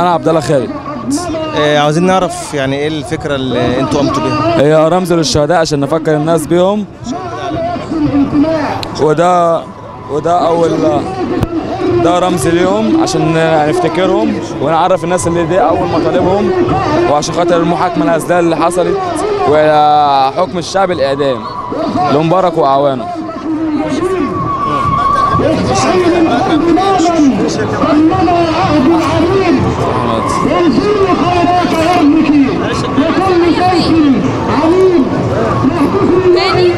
انا عبد الله خالد آه، عاوزين نعرف يعني ايه الفكره اللي انتوا قمتوا بيها هي رمز للشهداء عشان نفكر الناس بيهم وده وده اول ده رمز ليهم عشان نفتكرهم ونعرف الناس اللي دي اول مطالبهم وعشان خاطر المحاكمه الاسدال اللي حصلت وحكم الشعب الاعدام لمبارك واعوانه تاني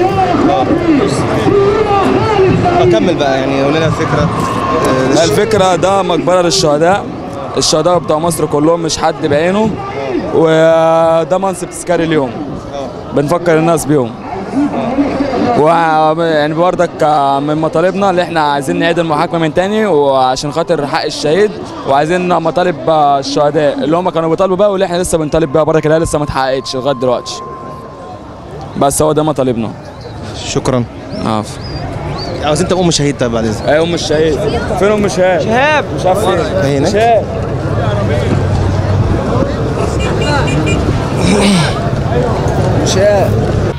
اكمل بقى يعني قول لنا الفكره آه، الفكرة ده مقبرة للشهداء الشهداء بتوع مصر كلهم مش حد بعينه وده منصب تذكاري ليهم بنفكر الناس بيهم و يعني بردك من مطالبنا اللي احنا عايزين نعيد المحاكمه من تاني وعشان خاطر حق الشهيد وعايزين مطالب الشهداء اللي هم كانوا بيطالبوا بقى واللي احنا لسه بنطالب بيها بردك اللي هي لسه ما اتحققتش لغايه دلوقتي بس هو ده مطالبنا شكرا عفو عاوزين تبقوا مشاهير طيب بعد اذنك ايه ام الشهيد فين ام الشهيد شهاب مش عارف فين هي هناك شهاب شهاب